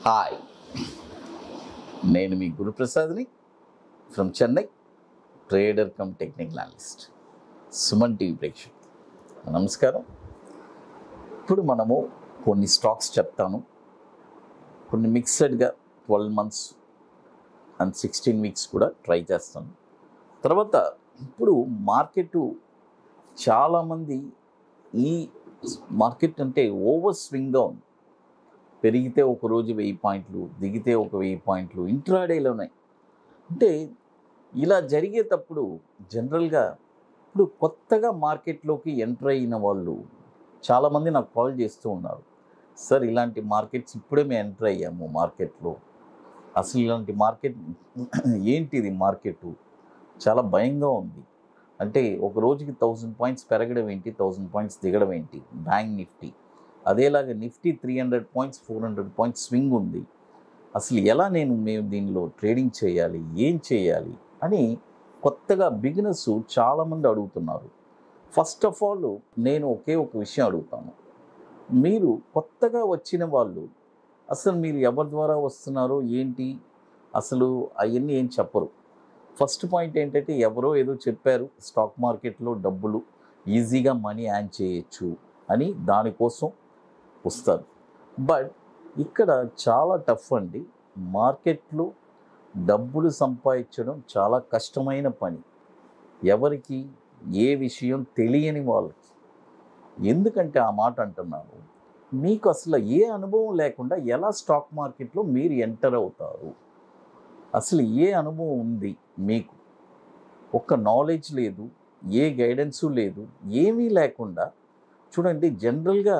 hi నేను మీ గురుప్రసాద్ని from Chennai trader cum technical analyst Suman TV ప్రేక్షకులు నమస్కారం ఇప్పుడు మనము కొన్ని స్టాక్స్ చెప్తాను కొన్ని మిక్సడ్గా twelve months and sixteen weeks కూడా ట్రై చేస్తాను తర్వాత ఇప్పుడు మార్కెట్ చాలామంది ఈ మార్కెట్ అంటే ఓవర్ స్వింగ్గా ఉంది పెరిగితే ఒక రోజు వెయ్యి పాయింట్లు దిగితే ఒక వెయ్యి పాయింట్లు ఇంట్రాడేలో ఉన్నాయి అంటే ఇలా జరిగేటప్పుడు జనరల్గా ఇప్పుడు కొత్తగా మార్కెట్లోకి ఎంటర్ అయిన వాళ్ళు చాలామంది నాకు కాల్ చేస్తూ ఉన్నారు సార్ ఇలాంటి మార్కెట్స్ ఇప్పుడే మేము ఎంటర్ అయ్యాము మార్కెట్లో అసలు ఇలాంటి మార్కెట్ ఏంటిది మార్కెట్ చాలా భయంగా ఉంది అంటే ఒక రోజుకి థౌజండ్ పాయింట్స్ పెరగడం ఏంటి థౌజండ్ పాయింట్స్ దిగడం ఏంటి బ్యాంక్ నిఫ్టీ అదేలాగా Nifty three hundred points four hundred points swing ఉంది అసలు ఎలా నేను మేము దీనిలో ట్రేడింగ్ చేయాలి ఏం చేయాలి అని కొత్తగా బిగినర్స్ చాలామంది అడుగుతున్నారు ఫస్ట్ ఆఫ్ ఆల్ నేను ఒకే ఒక విషయం అడుగుతాను మీరు కొత్తగా వచ్చిన వాళ్ళు అసలు మీరు ఎవరి ద్వారా వస్తున్నారో ఏంటి అసలు అవన్నీ ఏం చెప్పరు ఫస్ట్ పాయింట్ ఏంటంటే ఎవరో ఏదో చెప్పారు స్టాక్ మార్కెట్లో డబ్బులు ఈజీగా మనీ యాన్ చేయొచ్చు అని దానికోసం వస్తారు బట్ ఇక్కడ చాలా టఫ్ అండి మార్కెట్లో డబ్బులు సంపాదించడం చాలా కష్టమైన పని ఎవరికి ఏ విషయం తెలియని వాళ్ళకి ఎందుకంటే ఆ మాట అంటున్నాను మీకు అసలు ఏ అనుభవం లేకుండా ఎలా స్టాక్ మార్కెట్లో మీరు ఎంటర్ అవుతారు అసలు ఏ అనుభవం ఉంది మీకు ఒక్క నాలెడ్జ్ లేదు ఏ గైడెన్సు లేదు ఏమీ లేకుండా చూడండి జనరల్గా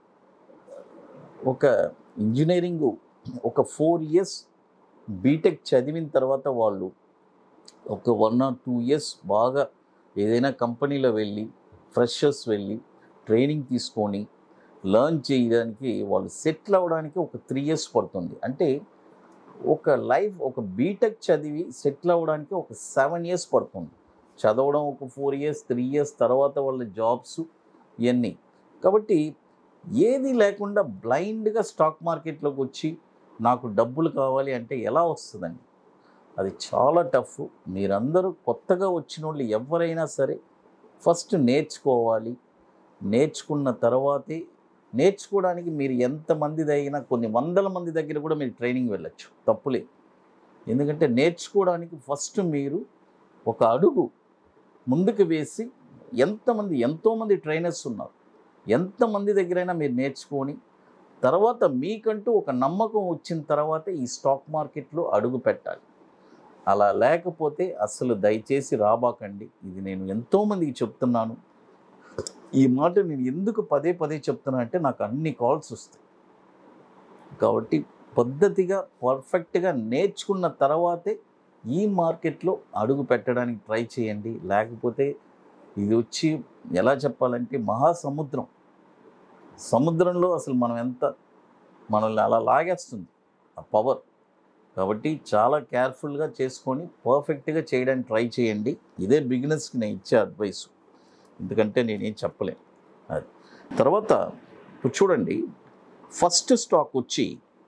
ఒక ఇంజనీరింగ్ ఒక ఫోర్ ఇయర్స్ బీటెక్ చదివిన తర్వాత వాళ్ళు ఒక వన్ ఆర్ టూ ఇయర్స్ బాగా ఏదైనా కంపెనీలో వెళ్ళి ఫ్రెషర్స్ వెళ్ళి ట్రైనింగ్ తీసుకొని లర్న్ చేయడానికి వాళ్ళు సెటిల్ అవ్వడానికి ఒక త్రీ ఇయర్స్ పడుతుంది అంటే ఒక లైఫ్ ఒక బీటెక్ చదివి సెటిల్ అవ్వడానికి ఒక సెవెన్ ఇయర్స్ పడుతుంది చదవడం ఒక ఫోర్ ఇయర్స్ త్రీ ఇయర్స్ తర్వాత వాళ్ళ జాబ్స్ ఇవన్నీ కాబట్టి ఏది లేకుండా బ్లైండ్గా స్టాక్ మార్కెట్లోకి వచ్చి నాకు డబ్బులు కావాలి అంటే ఎలా వస్తుందండి అది చాలా టఫ్ మీరందరూ కొత్తగా వచ్చిన వాళ్ళు ఎవరైనా సరే ఫస్ట్ నేర్చుకోవాలి నేర్చుకున్న తర్వాతే నేర్చుకోవడానికి మీరు ఎంతమంది అయినా కొన్ని వందల మంది దగ్గర కూడా మీరు ట్రైనింగ్ వెళ్ళొచ్చు తప్పులే ఎందుకంటే నేర్చుకోవడానికి ఫస్ట్ మీరు ఒక అడుగు ముందుకు వేసి ఎంతమంది ఎంతోమంది ట్రైనర్స్ ఉన్నారు ఎంతమంది దగ్గరైనా మీరు నేర్చుకొని తర్వాత మీకంటూ ఒక నమ్మకం వచ్చిన తర్వాత ఈ స్టాక్ మార్కెట్లో అడుగు పెట్టాలి అలా లేకపోతే అసలు దయచేసి రాబాకండి ఇది నేను ఎంతోమందికి చెప్తున్నాను ఈ మాట నేను ఎందుకు పదే పదే చెప్తున్నా అంటే నాకు అన్ని కాల్స్ వస్తాయి కాబట్టి పద్ధతిగా పర్ఫెక్ట్గా నేర్చుకున్న తర్వాతే ఈ మార్కెట్లో అడుగు పెట్టడానికి ట్రై చేయండి లేకపోతే ఇది వచ్చి ఎలా చెప్పాలంటే మహాసముద్రం సముద్రంలో అసలు మనం ఎంత మనల్ని అలా లాగేస్తుంది ఆ పవర్ కాబట్టి చాలా కేర్ఫుల్గా చేసుకొని పర్ఫెక్ట్గా చేయడానికి ట్రై చేయండి ఇదే బిగినర్స్కి నేను ఇచ్చే అడ్వైస్ ఎందుకంటే నేనేం చెప్పలేను అది తర్వాత ఇప్పుడు చూడండి ఫస్ట్ స్టాక్ వచ్చి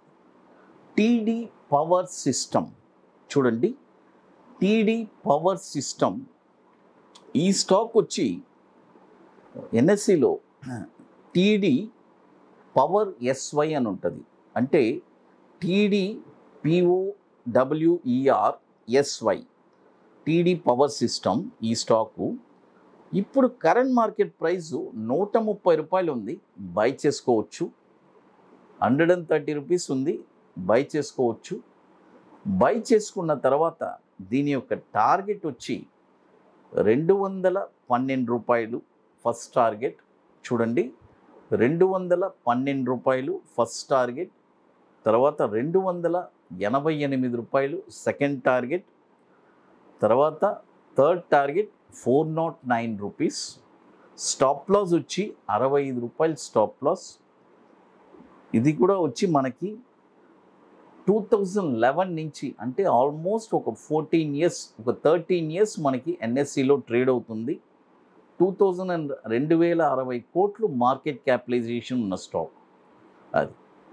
టీడీ పవర్ సిస్టమ్ చూడండి టీడీ పవర్ సిస్టమ్ ఈ స్టాక్ వచ్చి ఎన్ఎస్సిలో టీడీ పవర్ ఎస్వై అని ఉంటుంది అంటే T D P O W E R S Y T D power system ఈ స్టాకు ఇప్పుడు కరెంట్ మార్కెట్ ప్రైస్ నూట ముప్పై రూపాయలు ఉంది బై చేసుకోవచ్చు హండ్రెడ్ అండ్ థర్టీ రూపీస్ ఉంది బై చేసుకోవచ్చు బై చేసుకున్న తర్వాత దీని యొక్క టార్గెట్ వచ్చి రెండు వందల పన్నెండు రూపాయలు ఫస్ట్ టార్గెట్ చూడండి రెండు వందల పన్నెండు రూపాయలు ఫస్ట్ టార్గెట్ తర్వాత రెండు వందల ఎనభై ఎనిమిది రూపాయలు సెకండ్ టార్గెట్ తర్వాత third target four nought nine rupees stop loss వచ్చి అరవై ఐదు రూపాయలు స్టాప్ లాస్ ఇది కూడా వచ్చి మనకి టూ థౌజండ్ లెవెన్ నుంచి అంటే ఆల్మోస్ట్ ఒక ఫోర్టీన్ ఇయర్స్ ఒక థర్టీన్ ఇయర్స్ మనకి ఎన్ఎస్సిలో ట్రేడ్ అవుతుంది టూ థౌజండ్ అండ్ రెండు వేల అరవై కోట్లు మార్కెట్ క్యాపిటలైజేషన్ ఉన్న స్టాక్ అది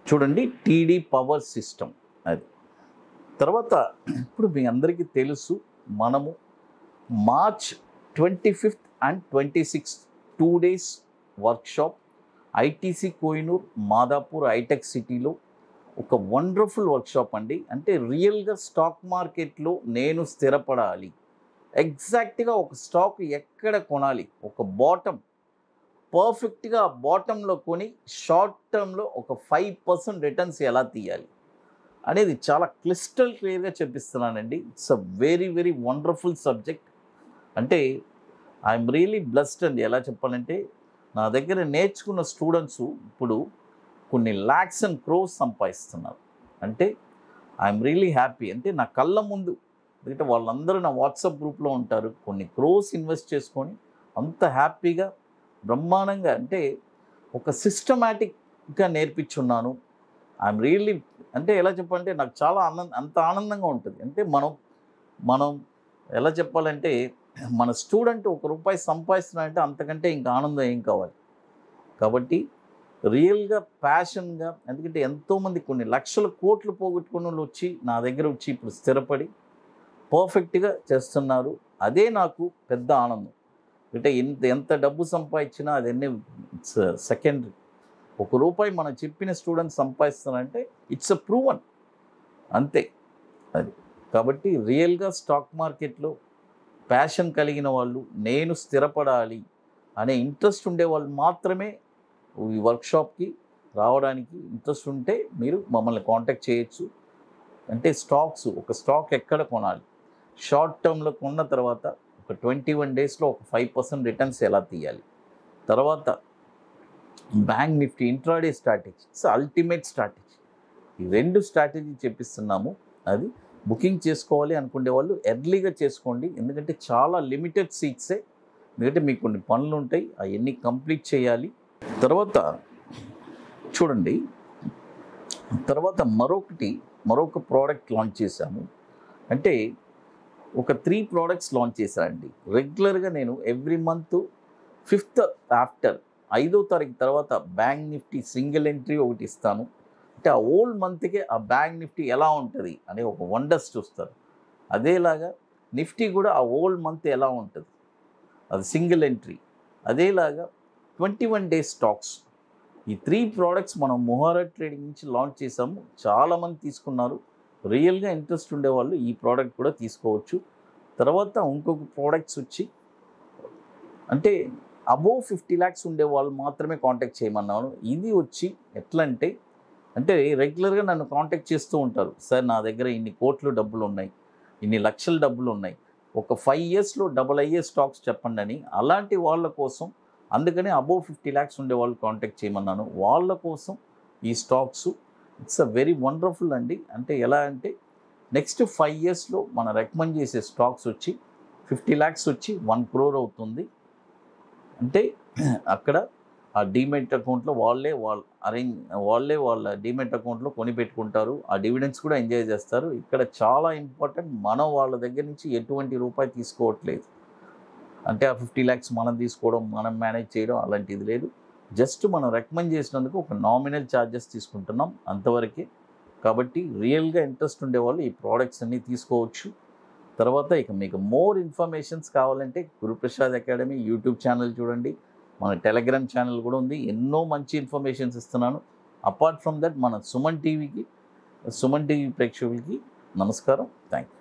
చూడండి టీడీ పవర్ సిస్టమ్ అది తర్వాత ఇప్పుడు మీ అందరికీ తెలుసు మనము March twenty fifth and twenty sixth two days workshop ITC Kohinoor Madhapur hitech సిటీలో ఒక వండర్ఫుల్ వర్క్షాప్ అండి అంటే రియల్గా స్టాక్ మార్కెట్లో నేను స్థిరపడాలి ఎగ్జాక్ట్గా ఒక స్టాక్ ఎక్కడ కొనాలి ఒక బాటమ్ పర్ఫెక్ట్గా బాటంలో కొని షార్ట్ టర్మ్లో ఒక ఫైవ్ పర్సెంట్ రిటర్న్స్ ఎలా తీయాలి అనేది చాలా క్లిస్టల్ క్లియర్గా చెప్పిస్తున్నానండి it's a very very wonderful subject అంటే ఐఎమ్ రియలీ బ్లెస్డ్ అండి ఎలా చెప్పాలంటే నా దగ్గర నేర్చుకున్న స్టూడెంట్స్ ఇప్పుడు కొన్ని ల్యాక్స్ అండ్ క్రోస్ సంపాదిస్తున్నారు అంటే ఐఎమ్ రియలీ హ్యాపీ అంటే నా కళ్ళ ముందు ఎందుకంటే వాళ్ళందరూ నా వాట్సాప్ గ్రూప్లో ఉంటారు కొన్ని క్రోస్ ఇన్వెస్ట్ చేసుకొని అంత హ్యాపీగా బ్రహ్మాండంగా అంటే ఒక సిస్టమేటిక్గా నేర్పించున్నాను ఐఎమ్ రియల్లీ అంటే ఎలా చెప్పాలంటే నాకు చాలా ఆనంద అంత ఆనందంగా ఉంటుంది అంటే మనం మనం ఎలా చెప్పాలంటే మన స్టూడెంట్ ఒక రూపాయి సంపాదిస్తున్నాడంటే అంతకంటే ఇంకా ఆనందం ఏం కావాలి కాబట్టి రియల్గా ప్యాషన్గా ఎందుకంటే ఎంతోమంది కొన్ని లక్షల కోట్లు పోగొట్టుకున్న వాళ్ళు వచ్చి నా దగ్గర వచ్చి ఇప్పుడు స్థిరపడి పర్ఫెక్ట్గా చేస్తున్నారు అదే నాకు పెద్ద ఆనందం అంటే ఎంత ఎంత డబ్బు సంపాదించినా అదన్నీ ఇట్స్ సెకండరీ ఒక రూపాయి మనం చెప్పిన స్టూడెంట్ సంపాదిస్తానంటే ఇట్స్ అ ప్రూవన్ అంతే అది కాబట్టి రియల్గా స్టాక్ మార్కెట్లో ప్యాషన్ కలిగిన వాళ్ళు నేను స్థిరపడాలి అనే ఇంట్రెస్ట్ ఉండే వాళ్ళు మాత్రమే ఈ వర్క్షాప్కి రావడానికి ఇంట్రెస్ట్ ఉంటే మీరు మమ్మల్ని కాంటాక్ట్ చేయొచ్చు అంటే స్టాక్స్ ఒక స్టాక్ ఎక్కడ కొనాలి షార్ట్ టర్మ్లో కొన్న తర్వాత ఒక ట్వంటీ వన్ డేస్లో ఒక ఫైవ్ పర్సెంట్ రిటర్న్స్ ఎలా తీయాలి తర్వాత bank Nifty intraday strategy it's ultimate strategy ఈ రెండు స్ట్రాటజీ చెప్పిస్తున్నాము అది బుకింగ్ చేసుకోవాలి అనుకునే వాళ్ళు ఎర్లీగా చేసుకోండి ఎందుకంటే చాలా లిమిటెడ్ సీట్సే ఎందుకంటే మీకు కొన్ని పనులు ఉంటాయి అవన్నీ కంప్లీట్ చేయాలి తర్వాత చూడండి తర్వాత మరొకటి మరొక ప్రోడక్ట్ లాంచ్ చేశాము అంటే ఒక త్రీ ప్రోడక్ట్స్ లాంచ్ చేశానండి రెగ్యులర్గా నేను ఎవ్రీ మంత్ ఫిఫ్త్ ఆఫ్టర్ ఐదో తారీఖు తర్వాత బ్యాంక్ నిఫ్టీ సింగిల్ ఎంట్రీ ఒకటి ఇస్తాను అంటే ఆ ఓల్డ్ మంత్కే ఆ బ్యాంక్ నిఫ్టీ ఎలా ఉంటుంది అనే ఒక వండర్స్ చూస్తారు అదేలాగా నిఫ్టీ కూడా ఆ ఓల్డ్ మంత్ ఎలా ఉంటుంది అది సింగిల్ ఎంట్రీ అదేలాగా ట్వంటీ వన్ డేస్ స్టాక్స్ ఈ త్రీ ప్రోడక్ట్స్ మనం మొహారా ట్రేడింగ్ నుంచి లాంచ్ చేసాము చాలామంది తీసుకున్నారు రియల్గా ఇంట్రెస్ట్ ఉండేవాళ్ళు ఈ ప్రోడక్ట్ కూడా తీసుకోవచ్చు తర్వాత ఇంకొక ప్రోడక్ట్స్ వచ్చి అంటే అబోవ్ ఫిఫ్టీ ల్యాక్స్ ఉండే వాళ్ళు మాత్రమే కాంటాక్ట్ చేయమన్నాను ఇది వచ్చి ఎట్లా అంటే అంటే రెగ్యులర్గా నన్ను కాంటాక్ట్ చేస్తూ ఉంటారు సార్ నా దగ్గర ఇన్ని కోట్లు డబ్బులు ఉన్నాయి ఇన్ని లక్షల డబ్బులు ఉన్నాయి ఒక ఫైవ్ ఇయర్స్లో డబుల్ అయ్యే స్టాక్స్ చెప్పండి అని అలాంటి వాళ్ళ కోసం అందుకని అబోవ్ ఫిఫ్టీ ల్యాక్స్ ఉండే వాళ్ళు కాంటాక్ట్ చేయమన్నాను వాళ్ళ కోసం ఈ stocks it's a very wonderful అండి అంటే ఎలా అంటే నెక్స్ట్ ఫైవ్ ఇయర్స్లో మనం రికమెండ్ చేసే స్టాక్స్ వచ్చి ఫిఫ్టీ ల్యాక్స్ వచ్చి వన్ క్రోర్ అవుతుంది అంటే అక్కడ ఆ డీమెట్ అకౌంట్లో వాళ్ళే వాళ్ళ అరేంజ్ వాళ్ళే వాళ్ళ డీమెట్ అకౌంట్లో కొని పెట్టుకుంటారు ఆ డివిడెన్స్ కూడా ఎంజాయ్ చేస్తారు ఇక్కడ చాలా ఇంపార్టెంట్ మనం వాళ్ళ దగ్గర నుంచి ఎటువంటి రూపాయి తీసుకోవట్లేదు అంటే ఆ ఫిఫ్టీ ల్యాక్స్ మనం తీసుకోవడం మనం మేనేజ్ చేయడం అలాంటిది లేదు జస్ట్ మనం రికమెండ్ చేసినందుకు ఒక నామినల్ ఛార్జెస్ తీసుకుంటున్నాం అంతవరకే కాబట్టి రియల్గా ఇంట్రెస్ట్ ఉండేవాళ్ళు ఈ ప్రోడక్ట్స్ అన్నీ తీసుకోవచ్చు తర్వాత ఇక మీకు మోర్ ఇన్ఫర్మేషన్స్ కావాలంటే గురుప్రసాద్ అకాడమీ యూట్యూబ్ ఛానల్ చూడండి మన టెలిగ్రామ్ ఛానల్ కూడా ఉంది ఎన్నో మంచి ఇన్ఫర్మేషన్స్ ఇస్తున్నాను అపార్ట్ ఫ్రమ్ దట్ మన సుమన్ టీవీకి సుమన్ టీవీ ప్రేక్షకులకి నమస్కారం థ్యాంక్ యూ